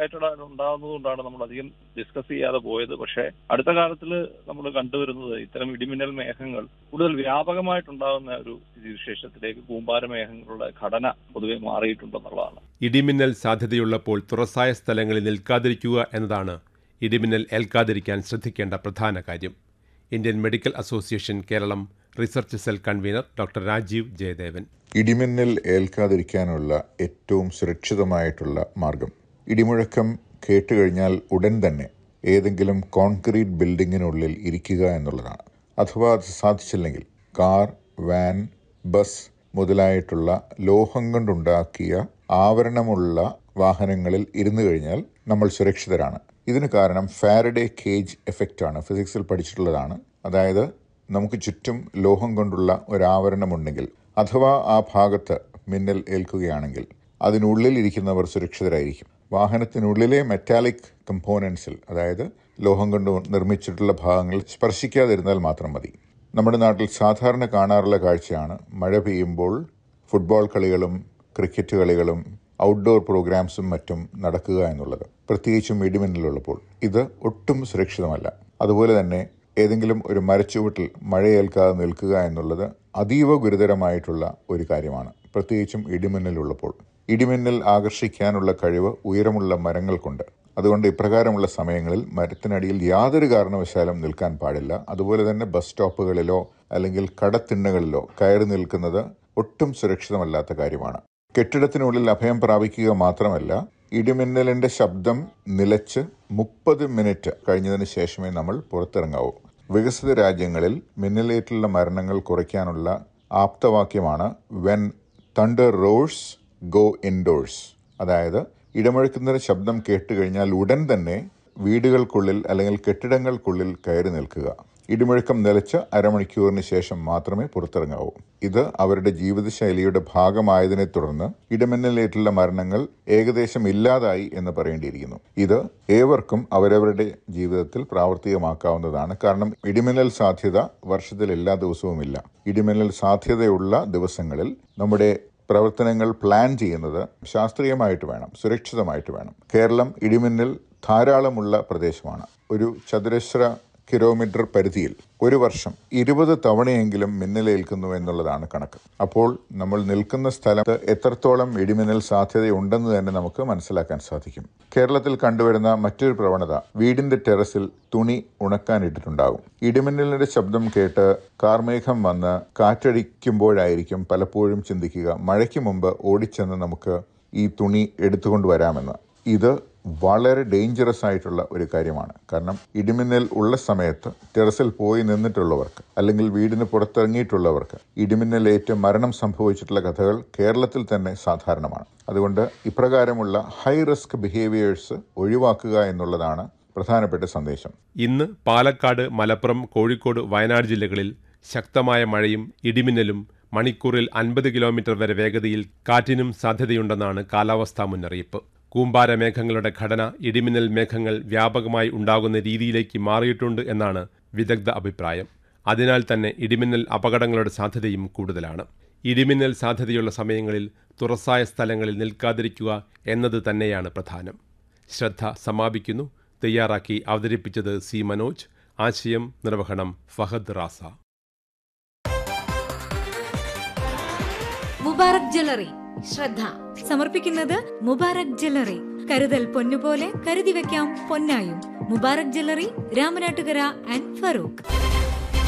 related ആയിട്ട് ഉണ്ടാകുന്നതുകൊണ്ടാണ് നമ്മൾ അധികം ഡിസ്കസ് ചെയ്യാതെ പോയത് പക്ഷേ അടുത്ത കാലത്തിൽ നമ്മൾ കണ്ടുവരുന്നത് ഇത്തരം ഇടിമിന്നൽ മേഘങ്ങൾ കൂടുതൽ വ്യാപകമായിട്ടുണ്ടാകുന്ന ഒരു സ്ഥിതിവിശേഷത്തിലേക്ക് കൂമ്പാര മേഘങ്ങളുടെ ഘടന പൊതുവെ മാറിയിട്ടുണ്ടെന്നുള്ളതാണ് ഇടിമിന്നൽ സാധ്യതയുള്ളപ്പോൾ തുറസായ സ്ഥലങ്ങളിൽ നിൽക്കാതിരിക്കുക എന്നതാണ് ഇടിമിന്നൽ ഏൽക്കാതിരിക്കാൻ ശ്രദ്ധിക്കേണ്ട പ്രധാന കാര്യം Indian medical association Keralam research cell convener doctor Rajeev Jayadevan ഇടിമിന്നൽ ഏൽക്കാതിരിക്കാനുള്ള ഏറ്റവും സുരക്ഷിതമായിട്ടുള്ള മാർഗം ഇടിമുഴക്കം കേട്ടുകഴിഞ്ഞാൽ ഉടൻ തന്നെ ഏതെങ്കിലും കോൺക്രീറ്റ് ബിൽഡിങ്ങിനുള്ളിൽ ഇരിക്കുക എന്നുള്ളതാണ് അഥവാ അത് സാധിച്ചില്ലെങ്കിൽ കാർ വാൻ ബസ് മുതലായിട്ടുള്ള ലോഹം കൊണ്ടുണ്ടാക്കിയ ആവരണമുള്ള വാഹനങ്ങളിൽ ഇരുന്നു കഴിഞ്ഞാൽ നമ്മൾ സുരക്ഷിതരാണ് ഇതിന് കാരണം ഫാരഡേ കേജ് എഫക്റ്റ് ആണ് ഫിസിക്സിൽ പഠിച്ചിട്ടുള്ളതാണ് അതായത് നമുക്ക് ചുറ്റും ലോഹം കൊണ്ടുള്ള ഒരാവരണമുണ്ടെങ്കിൽ അഥവാ ആ ഭാഗത്ത് മിന്നൽ ഏൽക്കുകയാണെങ്കിൽ അതിനുള്ളിൽ ഇരിക്കുന്നവർ സുരക്ഷിതരായിരിക്കും വാഹനത്തിനുള്ളിലെ മെറ്റാലിക് കമ്പോണൻസിൽ അതായത് ലോഹം കൊണ്ട് നിർമ്മിച്ചിട്ടുള്ള ഭാഗങ്ങൾ സ്പർശിക്കാതിരുന്നാൽ മാത്രം മതി നമ്മുടെ നാട്ടിൽ സാധാരണ കാണാറുള്ള കാഴ്ചയാണ് മഴ പെയ്യുമ്പോൾ ഫുട്ബോൾ കളികളും ക്രിക്കറ്റ് കളികളും ഔട്ട്ഡോർ പ്രോഗ്രാംസും മറ്റും നടക്കുക എന്നുള്ളത് പ്രത്യേകിച്ചും ഇടിമിന്നലുള്ളപ്പോൾ ഇത് ഒട്ടും സുരക്ഷിതമല്ല അതുപോലെ തന്നെ ഏതെങ്കിലും ഒരു മരച്ചുവട്ടിൽ മഴയേൽക്കാതെ നിൽക്കുക എന്നുള്ളത് അതീവ ഗുരുതരമായിട്ടുള്ള ഒരു കാര്യമാണ് പ്രത്യേകിച്ചും ഇടിമിന്നലുള്ളപ്പോൾ ഇടിമിന്നൽ ആകർഷിക്കാനുള്ള കഴിവ് ഉയരമുള്ള മരങ്ങൾക്കുണ്ട് അതുകൊണ്ട് ഇപ്രകാരമുള്ള സമയങ്ങളിൽ മരത്തിനടിയിൽ യാതൊരു കാരണവശാലും നിൽക്കാൻ പാടില്ല അതുപോലെ തന്നെ ബസ് സ്റ്റോപ്പുകളിലോ അല്ലെങ്കിൽ കടത്തിണ്ണകളിലോ കയറി നിൽക്കുന്നത് ഒട്ടും സുരക്ഷിതമല്ലാത്ത കാര്യമാണ് കെട്ടിടത്തിനുള്ളിൽ അഭയം പ്രാപിക്കുക മാത്രമല്ല ഇടിമിന്നലിന്റെ ശബ്ദം നിലച്ച് മുപ്പത് മിനിറ്റ് കഴിഞ്ഞതിന് ശേഷമേ നമ്മൾ പുറത്തിറങ്ങാവൂ വികസിത രാജ്യങ്ങളിൽ മിന്നലേറ്റുള്ള മരണങ്ങൾ കുറയ്ക്കാനുള്ള ആപ്തവാക്യമാണ് when thunder roars go indoors അതായത് ഇടമുഴക്കുന്നതിന് ശബ്ദം കേട്ടുകഴിഞ്ഞാൽ ഉടൻ തന്നെ വീടുകൾക്കുള്ളിൽ അല്ലെങ്കിൽ കെട്ടിടങ്ങൾക്കുള്ളിൽ കയറി നിൽക്കുക ഇടിമുഴക്കം നിലച്ച് അരമണിക്കൂറിന് ശേഷം മാത്രമേ പുറത്തിറങ്ങാവൂ ഇത് അവരുടെ ജീവിതശൈലിയുടെ ഭാഗമായതിനെ തുടർന്ന് ഇടിമിന്നലേറ്റുള്ള മരണങ്ങൾ ഏകദേശം ഇല്ലാതായി എന്ന് പറയേണ്ടിയിരിക്കുന്നു ഇത് ഏവർക്കും അവരവരുടെ ജീവിതത്തിൽ പ്രാവർത്തികമാക്കാവുന്നതാണ് കാരണം ഇടിമിന്നൽ സാധ്യത വർഷത്തിൽ എല്ലാ ദിവസവുമില്ല ഇടിമിന്നൽ സാധ്യതയുള്ള ദിവസങ്ങളിൽ നമ്മുടെ പ്രവർത്തനങ്ങൾ പ്ലാൻ ചെയ്യുന്നത് ശാസ്ത്രീയമായിട്ട് വേണം സുരക്ഷിതമായിട്ട് വേണം കേരളം ഇടിമിന്നൽ ധാരാളമുള്ള പ്രദേശമാണ് ഒരു ചതുരശ്ര കിലോമീറ്റർ പരിധിയിൽ ഒരു വർഷം ഇരുപത് തവണയെങ്കിലും മിന്നലേൽക്കുന്നു എന്നുള്ളതാണ് കണക്ക് അപ്പോൾ നമ്മൾ നിൽക്കുന്ന സ്ഥലത്ത് എത്രത്തോളം ഇടിമിന്നൽ സാധ്യതയുണ്ടെന്ന് തന്നെ നമുക്ക് മനസ്സിലാക്കാൻ സാധിക്കും കേരളത്തിൽ കണ്ടുവരുന്ന മറ്റൊരു പ്രവണത വീടിന്റെ ടെറസിൽ തുണി ഉണക്കാനിട്ടിട്ടുണ്ടാകും ഇടിമിന്നലിന്റെ ശബ്ദം കേട്ട് കാർമേഘം വന്ന് കാറ്റടിക്കുമ്പോഴായിരിക്കും പലപ്പോഴും ചിന്തിക്കുക മഴയ്ക്ക് മുമ്പ് ഓടിച്ചെന്ന് നമുക്ക് ഈ തുണി എടുത്തുകൊണ്ട് വരാമെന്ന് ഇത് വളരെ ഡേഞ്ചറസ് ആയിട്ടുള്ള ഒരു കാര്യമാണ് കാരണം ഇടിമിന്നൽ ഉള്ള സമയത്ത് ടെറസിൽ പോയി നിന്നിട്ടുള്ളവർക്ക് അല്ലെങ്കിൽ വീടിന് പുറത്തിറങ്ങിയിട്ടുള്ളവർക്ക് ഇടിമിന്നലേറ്റ് മരണം സംഭവിച്ചിട്ടുള്ള കഥകൾ കേരളത്തിൽ തന്നെ സാധാരണമാണ് അതുകൊണ്ട് ഇപ്രകാരമുള്ള ഹൈ റിസ്ക് ബിഹേവിയേഴ്സ് ഒഴിവാക്കുക എന്നുള്ളതാണ് പ്രധാനപ്പെട്ട സന്ദേശം ഇന്ന് പാലക്കാട് മലപ്പുറം കോഴിക്കോട് വയനാട് ജില്ലകളിൽ ശക്തമായ മഴയും ഇടിമിന്നലും മണിക്കൂറിൽ അൻപത് കിലോമീറ്റർ വരെ വേഗതയിൽ കാറ്റിനും സാധ്യതയുണ്ടെന്നാണ് കാലാവസ്ഥാ മുന്നറിയിപ്പ് കൂമ്പാര മേഘങ്ങളുടെ ഘടന ഇടിമിന്നൽ മേഘങ്ങൾ വ്യാപകമായി ഉണ്ടാകുന്ന രീതിയിലേക്ക് മാറിയിട്ടുണ്ട് എന്നാണ് വിദഗ്ധ അഭിപ്രായം അതിനാൽ തന്നെ ഇടിമിന്നൽ അപകടങ്ങളുടെ സാധ്യതയും കൂടുതലാണ് ഇടിമിന്നൽ സാധ്യതയുള്ള സമയങ്ങളിൽ തുറസായ സ്ഥലങ്ങളിൽ നിൽക്കാതിരിക്കുക എന്നത് തന്നെയാണ് പ്രധാനം ശ്രദ്ധ സമാപിക്കുന്നു തയ്യാറാക്കി അവതരിപ്പിച്ചത് സി മനോജ് ആശയം നിർവഹണം ഫഹദ് റാസ മുബാറക് ജ്വല്ലറി ശ്രദ്ധ സമർപ്പിക്കുന്നത് മുബാറക് ജ്വല്ലറി കരുതൽ പൊന്നുപോലെ കരുതി വെക്കാം പൊന്നായും മുബാറക് ജ്വല്ലറി രാമനാട്ടുകര ആൻഡ് ഫറൂഖ്